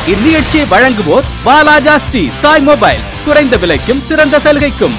இந்நிகழ்ச்சியை வழங்குவோர் வாலாஜா ஸ்ரீ சாய் மொபைல்ஸ் குறைந்த விலைக்கும் சிறந்த சலுகைக்கும்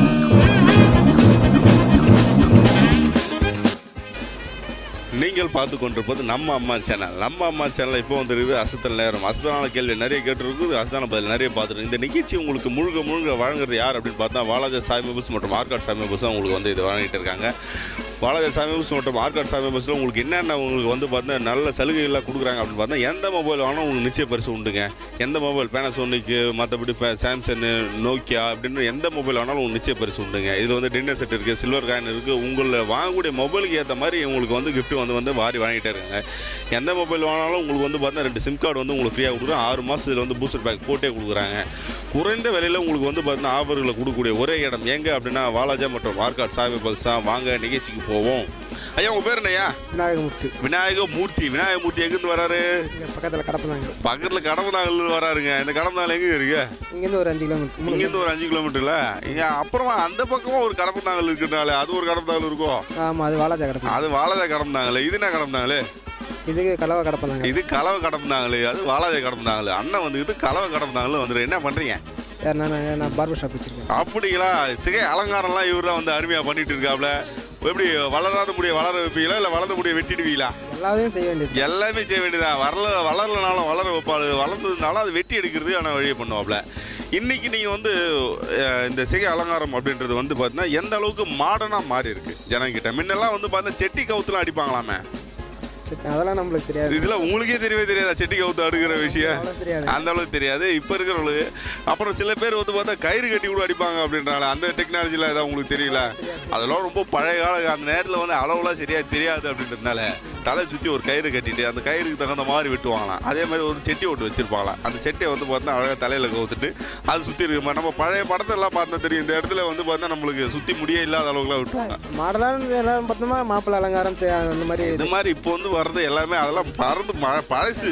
நீங்கள் பார்த்து கொண்டிருப்பது நம்ம அம்மா சேனல் நம்ம அம்மா சேனல் இப்போ வந்துருக்குது அசத்தல் நேரம் அசத்தலான கேள்வி நிறைய கேட்டுருக்குது அசத்தான பதில் நிறைய பார்த்துருக்கு இந்த நிகழ்ச்சி உங்களுக்கு முழுக்க முழுக்க வழங்குறது யார் அப்படின்னு பார்த்தா வாலாஜா சாய் மொபைல்ஸ் மற்றும் ஆர்காட் சாய் மொபைல்ஸ் தான் உங்களுக்கு வந்து இது வழங்கிட்டு இருக்காங்க வாலாஜா சாய் மொபைல்ஸ் மற்றும் ஆர்காட் சாய் மொபைல்ஸில் உங்களுக்கு என்னென்ன உங்களுக்கு வந்து பார்த்தா நல்ல சலுகைகள்லாம் கொடுக்குறாங்க அப்படின்னு பார்த்தா எந்த மொபைல் வேணாலும் உங்களுக்கு நிச்சய பரிசு உண்டுங்க எந்த மொபைல் பேனாசோனிக்கு மற்றபடி சாம்சங் நோக்கியா அப்படின்னு எந்த மொபைல் வேணாலும் உங்களுக்கு நிச்சய பரிசு உண்டுங்க இதில் வந்து டின்னர் செட் இருக்குது சில்வர் காயின் இருக்குது உங்களை வாங்கக்கூடிய மொபைலுக்கு ஏற்ற மாதிரி உங்களுக்கு வந்து gift வந்து வந்து வாரி வாங்கிட்டே இருக்காங்க எந்த மொபைல் வேணாலும் உங்களுக்கு வந்து பார்த்தா ரெண்டு சிம் கார்டு வந்து உங்களுக்கு ஃப்ரீயாக கொடுக்குறாங்க ஆறு மாதத்தில் வந்து பூஸ்டர் பேக் போட்டே கொடுக்குறாங்க குறைந்த விலையில் உங்களுக்கு வந்து பார்த்தீங்கன்னா ஆஃபர்களை கொடுக்கக்கூடிய ஒரே இடம் எங்கே அப்படின்னா வாலாஜா மற்றும் வார்காட் சாமி பல்ஸ் தான் வாங்க நிகழ்ச்சிக்கு போவோம் ஐயா உங்கள் பேர் என்னய்யா விநாயகமூர்த்தி விநாயக மூர்த்தி விநாயக மூர்த்தி எங்கேருந்து வராரு இங்கே பக்கத்தில் கடப்பதாங்க பக்கத்தில் கடம்பதாங்கல் வராருங்க இந்த கடம்பதாங்கல் எங்கே இருக்கு இங்கேருந்து ஒரு அஞ்சு கிலோமீட்டர் மூணு இங்கேருந்து ஒரு அஞ்சு கிலோமீட்டர்ல ஏன் அப்புறமா அந்த பக்கமா ஒரு கடம்பதாங்கல் இருக்கிறனால அது ஒரு கடம்பதாங்கல் இருக்கும் ஆமாம் அது வாலாஜா கடப்பம் அது வாழதை கடம்பதாங்கல் இது என்ன கடம்பதாங்கல் இதுக்கு கலவை கடப்பதாங்க இது கலவை கடம்பதாங்கல் அது வாழதை கடம்பதாங்கல் அண்ணன் வந்துக்கிட்டு கலவை கடம்பதாங்கல் வந்துரு என்ன பண்றீங்க யார் நான் நான் பார்பர் ஷாப் வச்சுருக்கேன் அப்படிங்களா சிகை அலங்காரம்லாம் இவர் தான் வந்து அருமையா பண்ணிட்டு இருக்காப்ல எப்படி வளராத முடிய வளர வைப்பீங்களா இல்லை வளர்ந்த முடிய வெட்டிடுவீங்களா எல்லாத்தையும் செய்ய வேண்டியது எல்லாமே செய்ய வேண்டியதான் வரல வளரலனாலும் வளர வைப்பாள் வளர்ந்ததுனாலும் அது வெட்டி எடுக்கிறது ஆனால் வழியை பண்ணுவாப்ல இன்னைக்கு நீங்கள் வந்து அஹ், இந்த சிகை அலங்காரம் அப்படின்றது வந்து பார்த்தீங்கன்னா எந்த அளவுக்கு மாடர்னாக மாறி இருக்கு ஜனங்கிட்ட முன்னெல்லாம் வந்து பார்த்தீங்கன்னா செட்டி கவுத்துலாம் அடிப்பாங்களாமே சரி அதெல்லாம் நம்மளுக்கு தெரியாது இதெல்லாம் உங்களுக்கே தெரியவே தெரியாதா செட்டி கவுத்து அடுக்கிற விஷயம் அவ்வளோ தெரியாது அந்த அளவுக்கு தெரியாது இப்போ இருக்கிறவங்களுக்கு அப்புறம் சில பேர் வந்து பார்த்தா கயிறு கட்டி கூட அடிப்பாங்க அப்படின்றாங்க அந்த டெக்னாலஜிலாம் ஏதாவது உங்களுக்கு தெரியல அதெல்லாம் ரொம்ப பழைய கால அந்த நேரத்தில் வந்து அளவுலாம் சரியா தெரியாது அப்படின்றதுனால தலை சுற்றி ஒரு கயிறு கட்டிட்டு அந்த கயிறுக்கு தகுந்த மாதிரி வெட்டுவாங்களாம் அதே மாதிரி ஒரு செட்டி ஒட்டு வச்சிருப்பாங்களாம் அந்த செட்டியை வந்து பார்த்தா அழகாக தலையில் கவுத்துட்டு அது சுற்றி இருக்க மாதிரி நம்ம பழைய படத்தெல்லாம் பார்த்தா தெரியும் இந்த இடத்துல வந்து பார்த்தா நம்மளுக்கு சுற்றி முடியே இல்லாத அளவுக்குலாம் விட்டுவாங்க மாடலான எல்லாரும் பார்த்தோமா மாப்பிள்ளை அலங்காரம் செய்ய அந்த மாதிரி இந்த மாதிரி இப்போ வந்து வர்றது எல்லாமே அதெல்லாம் பறந்து ம- பழசு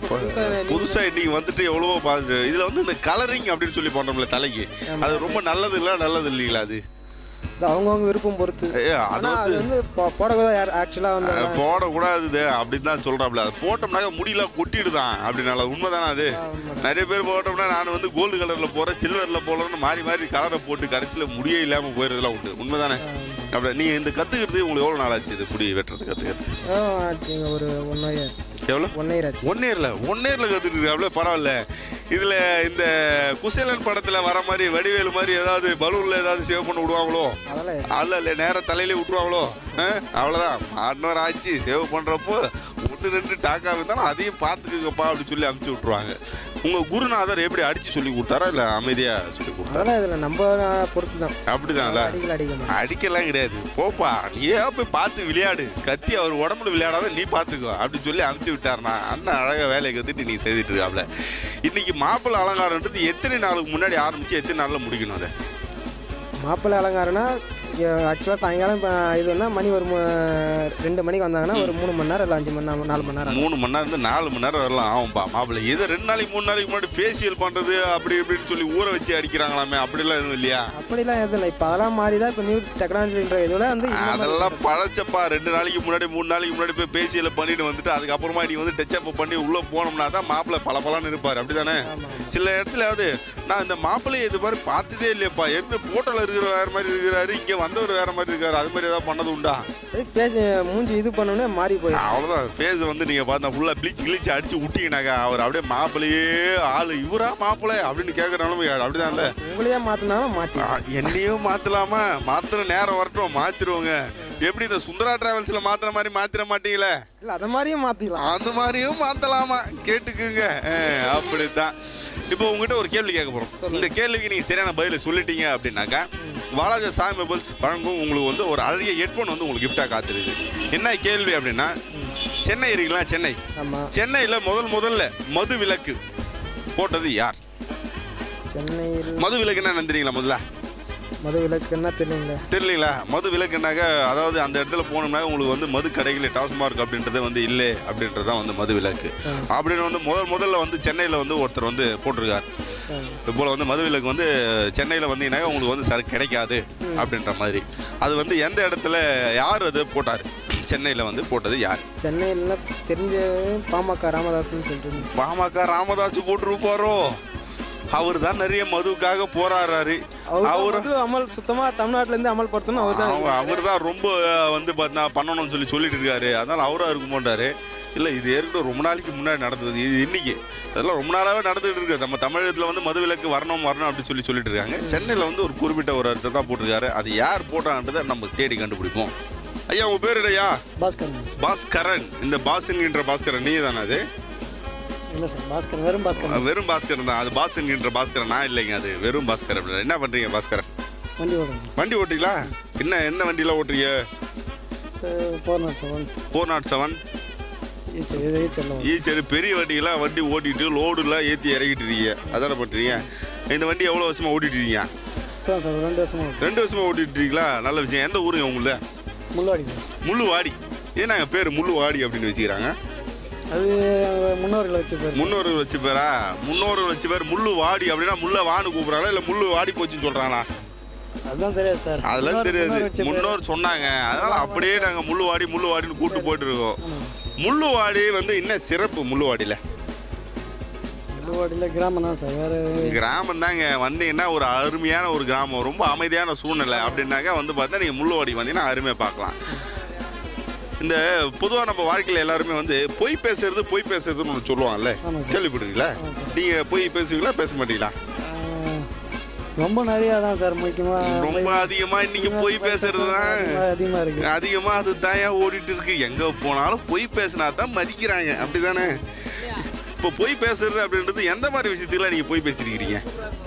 புதுசா இன்னைக்கு வந்துட்டு எவ்வளவோ பார்த்துட்டு இதுல வந்து இந்த கலரிங் அப்படின்னு சொல்லி பண்றோம்ல தலைக்கு அது ரொம்ப நல்லது இல்ல நல்லது இல்லைங்களா அது இது அவங்கவுங்க விருப்பம் பொறுத்து ஏ, அது ஆனால் வந்து அது வந்து போ- போடக்கூடாது யார் ஆக்சுவலாக வந்து அஹ், போடக்கூடாது அப்படின்னு தான் சொல்றாப்ல அது போட்டோம்னாக்க முடியல கொட்டிடுதான் அப்படின்னால உண்மைதானே அது நிறைய பேர் போட்டோம்னா நான் வந்து கோல்டு கலர்ல போறேன் சில்வர்ல போறேன்னு மாறி மாறி கலரை போட்டு கடைசியில முடியே இல்லாம போயிருந்தெல்லாம் உண்டு உண்மைதானே அப்படி நீ இந்த கத்துக்கிறது உங்களுக்கு எவ்வளவு நாள் ஆச்சு இது முடி வெட்டுறது கத்துக்கிறது நீங்கள் ஒரு ஒன் இயர் ஆச்சு எவ்வளோ ஒன் இயர் ஆச்சு ஒன் இயர்ல ஒன் இயர்ல கத்துட்டு இருக்காப்ல பரவாயில்ல இதுல இந்த குசேலன் படத்துல வர மாதிரி வடிவேலு மாதிரி ஏதாவது பலூன்ல ஏதாவது சேவ் பண்ண விடுவாங்களோ அதெல்லாம் எதுவும் அல்ல இல்லை நேரா தலையிலே விட்டுருவாங்களோ ஆ? அவ்வளவுதான் ஆட்னர் ஆச்சு சேவ் பண்றப்போ ஒன்று ரெண்டு டாக்கா இருந்தாலும் அதையும் பார்த்துக்குங்கப்பா அப்படி சொல்லி அமுச்சு விட்டுருவாங்க உங்க குருநாதர் எப்படி அடிச்சு சொல்லி கொடுத்தாரா இல்ல அமைதியா சொல்லி கொடுத்தாரா அதெல்லாம் இதில் நம்ம பொறுத்து தான் அப்படிதான்ல அடிக்கல அடிக்க மாட்டோம் அடிக்கலாம் கிடையாது போப்பா நீயே போய் பார்த்து விளையாடு கத்தி அவர் உடம்புல விளையாடாத நீ பார்த்துக்கோ அப்படின்னு சொல்லி அமுச்சு விட்டாருனா அண்ணன் அழகாக வேலையை கற்றுட்டு நீ செய்துட்டு இருக்காப்ல இன்னைக்கு மாப்பிள்ளை அலங்காரன்றது எத்தனை நாளுக்கு முன்னாடி ஆரம்பிச்சு எத்தனை நாளில் முடிக்கணும் அதை மாப்பிள்ளை அலங்காரம்னா ஆக்சுவலாக சாயங்காலம் இப்போ இதுன்னா மணி ஒரு மு- ரெண்டு மணிக்கு வந்தாங்கன்னா ஒரு மூணு மணி நேரம் இல்லை அஞ்சு மணி நேரம் நாலு மணி நேரம் ஆகும். மூணு மணி நேரம் இருந்து நாலு மணி நேரம் வரலாம் ஆகும்பா மாப்பிள்ளை இதை ரெண்டு நாளைக்கு மூணு நாளைக்கு முன்னாடி ஃபேஷியல் பண்ணுறது அப்படி இப்படின்னு சொல்லி ஊற வச்சு அடிக்கிறாங்களாமே அப்படிலாம் எதுவும் இல்லையா அப்படிலாம் எதுவும் இல்லை இப்போ அதெல்லாம் மாறி தான் இப்போ நியூ டெக்னாலஜின்ற இதில் வந்து இந்த மாதிரி அதெல்லாம் பழச்சப்பா ரெண்டு நாளைக்கு முன்னாடி மூணு நாளைக்கு முன்னாடி போய் பேசியல பண்ணிட்டு வந்துட்டு அதுக்கப்புறமா நீ வந்து டச் அப் பண்ணி உள்ள போனோம்னா தான் மாப்பிள்ளை பல பலன்னு இருப்பார் அப்படிதானே ஆமா. சில இடத்துலயாவது நான் இந்த மாப்பிள்ளையை இது மாதிரி பார்த்ததே இல்லையப்பா ஏற்கனவே போட்டோல இருக்கிற வேற மாதிரி இருக்கிறாரு இங்க வந்தவர் வேற மாதிரி இருக்காரு அது மாதிரி ஏதாவது பண்ணது உண்டா அது பேசி மூஞ்சி இது பண்ணோடனே மாறி போயிடும் அவ்வளோதான் ஃபேஸ் வந்து நீங்க பார்த்தா ஃபுல்லா ப்ளீச் கிளீச் அடிச்சு விட்டீங்கனாக்கா அவர் அப்படியே மாப்பிள்ளையே ஆளு இவரா மாப்பிள்ளை அப்படின்னு கேட்குற நிலைமை அப்படிதான்ல உங்களையே மாற்றினாலும் மாற்றி ஆ, என்னையும் மாத்தலாமா மாத்துற நேரம் வரட்டும் மாத்திருவோங்க எப்படி இந்த சுந்தரா டிராவல்ஸ்ல மாத்துற மாதிரி மாத்திர மாட்டீங்களே இல்லை அதை மாதிரியும் மாற்றிக்கலாம் அந்த மாதிரியும் மாத்தலாமா கேட்டுக்குங்க ஆ, அப்படித்தான் இப்போ உங்ககிட்ட ஒரு கேள்வி கேட்க போறோம் இந்த கேள்விக்கு நீங்க சரியான பதில சொல்லிட்டீங்க அப்படின்னாக்கா வாலாஜா சாய் மொபைல்ஸ் வழங்கும் உங்களுக்கு வந்து ஒரு அழகிய ஹெட்ஃபோன் வந்து உங்களுக்கு கிஃப்டா காத்துருக்கு என்ன கேள்வி அப்படின்னா சென்னை இருக்குங்களா சென்னை ஆமாம் சென்னையில முதல் முதல்ல மது விலக்கு போட்டது யார் சென்னையில் மது விலக்குன்னா என்ன தெரியுங்களா முதல்ல மது விலக்குன்னா தெரியலங்களே தெரியலீங்களா மது விலக்குனாக்க அதாவது அந்த இடத்துல போனோம்னா உங்களுக்கு வந்து மது கடைகள் டாஸ்மார்க் அப்படின்றது வந்து இல்லை அப்படின்றது தான் வந்து மது விலக்கு அப்படின்னு வந்து முதல் முதல்ல வந்து சென்னையில் வந்து ஒருத்தர் வந்து போட்டிருக்கார் இப்போ வந்து மது விலக்கு வந்து சென்னையில் வந்தீங்கன்னா உங்களுக்கு வந்து சரக்கு கிடைக்காது அப்படின்ற மாதிரி அது வந்து எந்த இடத்துல யார் அது போட்டார் சென்னையில் வந்து போட்டது யார் சென்னையில் தெரிஞ்ச பாமக ராமதாஸ்ன்னு சொல்லிட்டு பாமக ராமதாஸ் போட்டிருப்பாரோ அவர் தான் நிறைய மதுவுக்காக போராடுறாரு அவர் அவர் வந்து அமல் சுத்தமாக தமிழ்நாட்டிலேருந்து அமல்படுத்தணும் அவர் தான் அவர் தான் ரொம்ப அஹ், வந்து பார்த்தா பண்ணணும்னு சொல்லி சொல்லிட்டு இருக்காரு அதனால் அவராக இருக்க மாட்டாரு இல்லை இது ஏற்கனவே ரொம்ப நாளைக்கு முன்னாடி நடந்தது இது இன்னைக்கு அதெல்லாம் ரொம்ப நாளாகவே நடந்துகிட்டு இருக்கு நம்ம தமிழகத்தில் வந்து மது விலக்கு வரணும் வரணும் அப்படின்னு சொல்லி சொல்லிட்டு இருக்காங்க சென்னையில் வந்து ஒரு குறிப்பிட்ட ஒரு அர்த்தத்தை தான் போட்டிருக்காரு அது யார் போட்டான்றதை நம்ம தேடி கண்டுபிடிப்போம் ஐயா உங்கள் பேர் இல்லையா பாஸ்கர் பாஸ்கரன் இந்த பாஸ் என்கின்ற பாஸ்கரன் நீ தானே அது இல்லை சார் பாஸ்கர் வெறும் பாஸ்கர் வெறும் பாஸ்கரன் தான் அது பாஸ் என்கின்ற பாஸ்கரன் நான் இல்லைங்க அது வெறும் பாஸ்கர் அப்படின்னா என்ன பண்ணுறீங்க பாஸ்கரன் வண்டி ஓடுங்க வண்டி ஓட்டுறீங்களா என்ன எந்த வண்டியில் ஓட்டுறீங்க போகிறோம் sir four not seven Eicher இது ஈச்சரில் ஈ சரி பெரிய வண்டியெல்லாம் வண்டி ஓட்டிட்டு லோடுலாம் ஏற்றி இறக்கிட்டு இருக்கீங்க அதான பண்ணுறீங்க இந்த வண்டி எவ்வளோ வருஷமாக ஓட்டிட்டு இருக்கீங்க இப்போ சார் ரெண்டு வருஷமாக ரெண்டு வருஷமாக ஓட்டிட்டு இருக்கீங்களா நல்ல விஷயம் எந்த ஊருங்க உங்களுது முள்ளாடி சார் முள்ளுவாடி ஏன்னாங்க பேர் முள்ளுவாடி அப்படின்னு வச்சுக்கிறாங்க அது முன்னோர்களை வச்சு பேர் முன்னோர்கள் வச்சு பேரா முன்னோர்கள் வச்சு பேர் முள்ளு வாடி அப்படின்னா முள்ள வான்னு கூப்பிட்றாங்களா இல்லை முள்ளு வாடி போச்சுன்னு சொல்கிறாங்களா அதுதான் தெரியாது சார் அதெல்லாம் முன்னோர் தெரியாது முன்னோர் வச்ச பேர். முன்னோர் சொன்னாங்க அதனால அப்படியே நாங்கள் முள்ளுவாடி முள்ளுவாடின்னு கூப்பிட்டு போயிட்டு இருக்கோம் முள்ளுவாடி வந்து என்ன சிறப்பு முள்ளுவாடியில் முள்ளுவாடியில் கிராமம் தான் சார் வேறு கிராமம் தாங்க வந்தீங்கன்னா ஒரு அருமையான ஒரு கிராமம் ரொம்ப அமைதியான சூழ்நிலை அப்படின்னாக்கா வந்து பார்த்தா நீங்கள் முள்ளுவாடி வந்தீங்கன்னா அருமையாக பார்க்கலாம் இந்த பொதுவாக நம்ம வாழ்க்கையில் எல்லாருமே வந்து பொய் பேசுறது பொய் பேசுறதுன்னு ஒன்று சொல்லுவாங்கல்ல ஆமாம் சார். கேள்விப்படுறீங்களா நீங்கள் பொய் பேசுவீங்களா பேச மாட்டீங்களா ரொம்ப நிறையா தான் சார் முக்கியமாக ரொம்ப அதிகமாக இன்னைக்கு பொய் பேசுறது தான் அதிகமாக இருக்குது அதிகமாக அது தான் ஓடிட்டு இருக்கு எங்கே போனாலும் பொய் பேசினா தான் மதிக்கிறாங்க அப்படிதானே இப்போ பொய் பேசுறது அப்படின்றது எந்த மாதிரி விஷயத்துக்குலாம் நீங்கள் பொய் பேசியிருக்கிறீங்க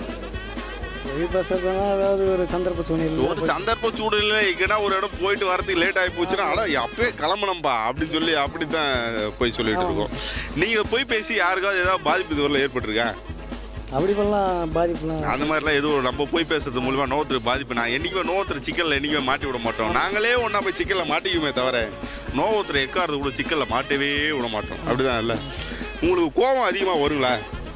பொய் பேசுறதுனா அதாவது ஒரு சந்தர்ப்ப சூழ்நிலை ஒரு சந்தர்ப்ப சூழ்நிலை எங்கன்னா ஒரு இடம் போயிட்டு வரதுக்கு லேட் ஆகி போச்சுன்னா அட அப்பயே கிளம்பணும்பா அப்படின்னு சொல்லி அப்படி தான் போய் சொல்லிட்டு இருக்கோம் நீங்கள் போய் பேசி யாருக்காவது ஏதாவது பாதிப்பு இதுவரை ஏற்பட்டிருக்கா அப்படி பண்ணலாம் பாதிப்புலாம் அந்த மாதிரிலாம் எதுவும் நம்ம போய் பேசுறது மூலிமா நோத்துக்கு பாதிப்பு நான் என்றைக்குமே நோத்துற சிக்கலில் என்றைக்குமே மாட்டி விட மாட்டோம் நாங்களே ஒன்றா போய் சிக்கலில் மாட்டிக்குமே தவிர நோவுத்துற எக்காரது கூட சிக்கலில் மாட்டவே விட மாட்டோம் அப்படிதான் இல்லை உங்களுக்கு கோபம் அதிகமாக வருங்களா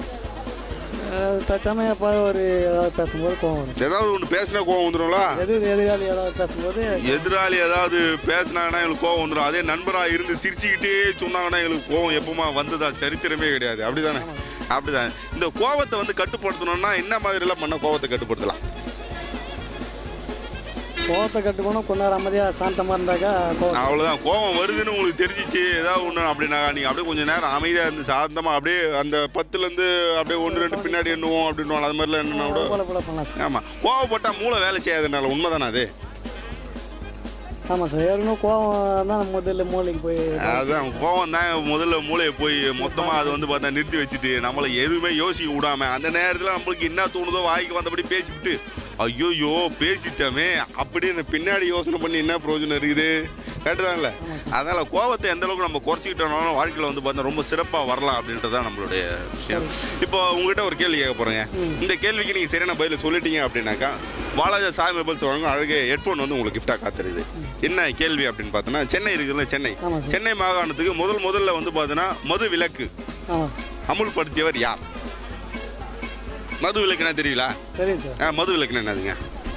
தற்சமயம் எப்போ ஒரு ஏதாவது பேசும்போது கோவம் வரும் ஏதாவது ஒன்று பேசினா கோவம் வந்துடும்ங்களா எது எதிராளி ஏதாவது பேசும்போது எதிராளி ஏதாவது பேசினாங்கன்னா எங்களுக்கு கோவம் வந்துடும் அதே நண்பராக இருந்து சிரிச்சுக்கிட்டே சொன்னாங்கன்னா எங்களுக்கு கோவம் எப்பவுமா வந்ததா சரித்திரமே கிடையாது அப்படிதானே அப்படிதான் இந்த கோவத்தை வந்து கட்டுப்படுத்தணும்னா என்ன மாதிரிலாம் பண்ண கோவத்தை கட்டுப்படுத்தலாம் கோவத்தை கட்டுக்கணும் கொஞ்ச நேரம் அமைதியாக சாந்தமாக இருந்தாக்கா கோவம் அவ்வளோதான் கோவம் வருதுன்னு உங்களுக்கு தெரிஞ்சிச்சு ஏதாவது ஒன்று அப்படின்னா நீங்கள் அப்படியே கொஞ்சம் நேரம் அமைதியாக இருந்து சாந்தமாக அப்படியே அந்த பத்துலேருந்து அப்படியே ஒன்று ரெண்டு பின்னாடி எண்ணுவோம் அப்படின்னு அது மாதிரிலாம் என்னன்னா கூட போல போல பண்ணலாம் சார் ஆமாம் கோவப்பட்டால் மூளை வேலை செய்யாதனால உண்மைதானே அது ஆமாம் சார் ஏற்கனவே கோவம் தான் முதல்ல மூளைக்கு போய் அதான் கோவம் தான் முதல்ல மூளையை போய் மொத்தமாக அது வந்து பார்த்தா நிறுத்தி வச்சுட்டு நம்மளை எதுவுமே யோசிக்க விடாம அந்த நேரத்தில் நம்மளுக்கு என்ன தோணுதோ வாய்க்கு வந்தபடி பேசிவிட்டு ஐயோயோ பேசிட்டோமே அப்படின்னு பின்னாடி யோசனை பண்ணி என்ன பிரயோஜனம் இருக்குது கேட்டுதாங்கல்ல அதனால் கோவத்தை எந்த அளவுக்கு நம்ம குறைச்சிக்கிட்டோம்னாலும் வாழ்க்கையில் வந்து பார்த்தா ரொம்ப சிறப்பாக வரலாம் அப்படின்றது தான் நம்மளுடைய விஷயம் இப்போ உங்ககிட்ட ஒரு கேள்வி கேட்க போகிறேங்க இந்த கேள்விக்கு நீங்கள் சரியான பதில் சொல்லிட்டீங்க அப்படின்னாக்கா வாலாஜா சாய் மொபைல்ஸ் வழங்கும் அழகே ஹெட்ஃபோன் வந்து உங்களுக்கு கிஃப்டாக காத்துருது என்ன கேள்வி அப்படின்னு பார்த்தோன்னா சென்னை இருக்குதுல்ல சென்னை ஆமாம் சார் சென்னை மாகாணத்துக்கு முதல் முதல்ல வந்து பார்த்தீங்கன்னா மது விலக்கு ஆமாம் அமுல்படுத்தியவர் யார் மது விலக்குன்னா தெரியல தெரியும் சார் ஆ, மது விலக்குன்னா என்னதுங்க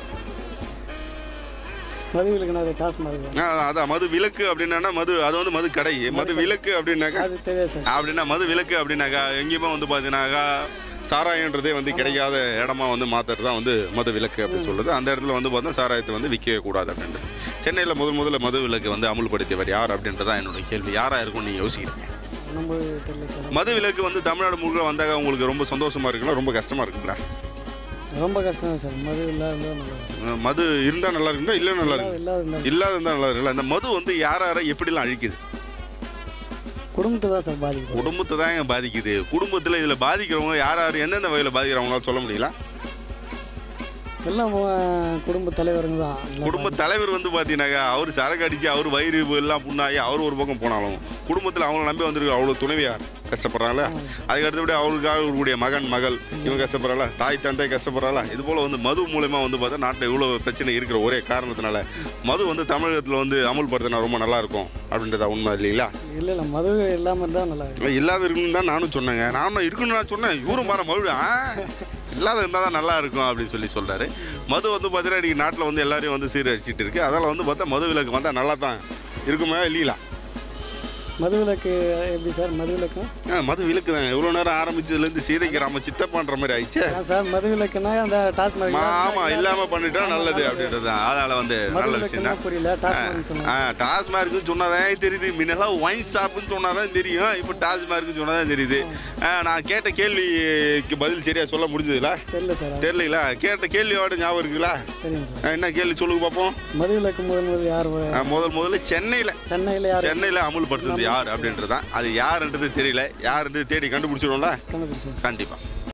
மதுவிலுக்கு நான் டாஸ்மாக் ஆ, அதான் மது விலக்கு அப்படின்னா மது அது வந்து மது கடை மது விலக்கு அப்படின்னாக்கா அது தெரியாது சார் அப்படின்னா மது விலக்கு அப்படின்னாக்கா எங்கேயுமே வந்து பார்த்தீங்கன்னாக்கா சாராயன்றதே வந்து கிடைக்காத இடமா வந்து மாற்றுறது தான் வந்து மது விலக்கு அப்படின்னு சொல்றது அந்த இடத்துல வந்து பார்த்தா சாராயத்தை வந்து விற்கவே கூடாது அப்படின்றது சென்னையில் முதல் முதல்ல மது விலக்கு வந்து அமுல்படுத்தியவர் யார் அப்படின்றதான் என்னோட கேள்வி யாராக இருக்கும்னு நீங்கள் யோசிக்கிறீங்க நம்ம தெரியல சார் மது விலக்கு வந்து தமிழ்நாடு முழுக்க வந்தாக்க உங்களுக்கு ரொம்ப சந்தோஷமா இருக்குங்களா ரொம்ப கஷ்டமா இருக்குங்களா ரொம்ப கஷ்டம் தான் சார் மது இல்லாத நல்லா இருக்கும். அஹ் மது இருந்தால் நல்லா இருக்குங்களா இல்லை நல்லா இருக்கு இல்லாத இருந்தால் இல்லாத இருந்தால் நல்லா இருக்குல்ல அந்த மது வந்து யார யாரை எப்படிலாம் அழிக்குது குடும்பத்தை தான் சார் பாதிக்கும் குடும்பத்தை தான் இங்க பாதிக்குது குடும்பத்தில் இதில் பாதிக்கிறவங்க யார் யார் எந்தெந்த வகையில் பாதிக்கிறவங்களால சொல்ல முடியல எல்லாம் அஹ், குடும்ப தலைவருங்க தான் எல்லாம் குடும்ப தலைவர் வந்து பார்த்தீங்கன்னாக்கா அவர் சரக்கு அடித்து அவர் வயிறு எல்லாம் புண்ணாகி அவர் ஒரு பக்கம் போனாலும் குடும்பத்தில் அவங்கள நம்பி வந்திருக்க அவ்வளோ துணைவியார் கஷ்டப்படுறாங்கள அதுக்கு அடுத்தபடி அவருக்காக இருக்கக்கூடிய மகன் மகள் இவங்க கஷ்டப்படுறாங்களா தாய் தந்தை கஷ்டப்படுறாங்களா இது போல் வந்து மது மூலயமா வந்து பார்த்தா நாட்டில் இவ்வளோ பிரச்சனை இருக்கிற ஒரே காரணத்தினால மது வந்து தமிழகத்தில் வந்து அமுல்படுத்தினா ரொம்ப நல்லா இருக்கும் அப்படின்றதா உண்மை இல்லைங்களா இல்லை இல்லை மது இல்லாமல் இருந்தால் நல்லா இருக்கும் இல்லை, இல்லாத இருக்குன்னு தான் நானும் சொன்னேங்க நானும் இருக்குன்னு நான் சொன்னேன் இவரும் பாரு மறுபடி ஆ இல்லாத இருந்தால் தான் நல்லா இருக்கும் அப்படின்னு சொல்லி சொல்றாரு மது வந்து பார்த்தீங்கன்னா இன்றைக்கி நாட்டில் வந்து எல்லாரையும் வந்து சீரழிச்சிட்டு இருக்கு அதனால் வந்து பார்த்தா மது விலக்கு வந்தால் நல்லா தான் இருக்குமா இல்லீங்களா மதுவிலக்கு எப்படி சார் மதுவிலக்கும் ஆ மது விலக்கு தாங்க இவ்வளோ நேரம் ஆரம்பிச்சதுலேருந்து சீதைக்கு ராம சித்தப்பான்ற மாதிரி ஆயிடுச்சு ஆ சார் மதுவிலக்குன்னா அந்த டாஸ்மாக் ஆமாம் இல்லாமல் பண்ணிட்டா நல்லது அப்படின்றது தான் அதனால் வந்து நல்ல விஷயம் மதுவிலக்குன்னா தான் புரியல டாஸ்மாக் சொன்னாங்க ஆ டாஸ்மார்க்குன்னு சொன்னாதான் தெரியுது முன்னெல்லாம் ஒயின் ஷாப்புன்னு சொன்னாதான் தெரியும் இப்போ டாஸ்மார்க்குன்னு சொன்னாதான் தெரியுது ஆ, நான் கேட்ட கேள்விக்கு பதில் சரியா சொல்ல முடிஞ்சதுல தெரியல சார் தெரியலங்களா கேட்ட கேள்வியோட ஞாபகம் இருக்குங்களா தெரியும் சார் ஆ, என்ன கேள்வி சொல்லுங்க பார்ப்போம் மதுவிலக்கு முதல் முதல் யார் வ- ஆ, முதல் முதல்ல சென்னையில் சென்னையில் யார் சென்னையில் அமுல்படுத்துறது யார் அப்படின்றது தான் அது யாருன்றது தெரியல யாருன்றது தேடி கண்டுபிடிச்சிடும்ல கண்டுபிடிச்சார் கண்டிப்பாக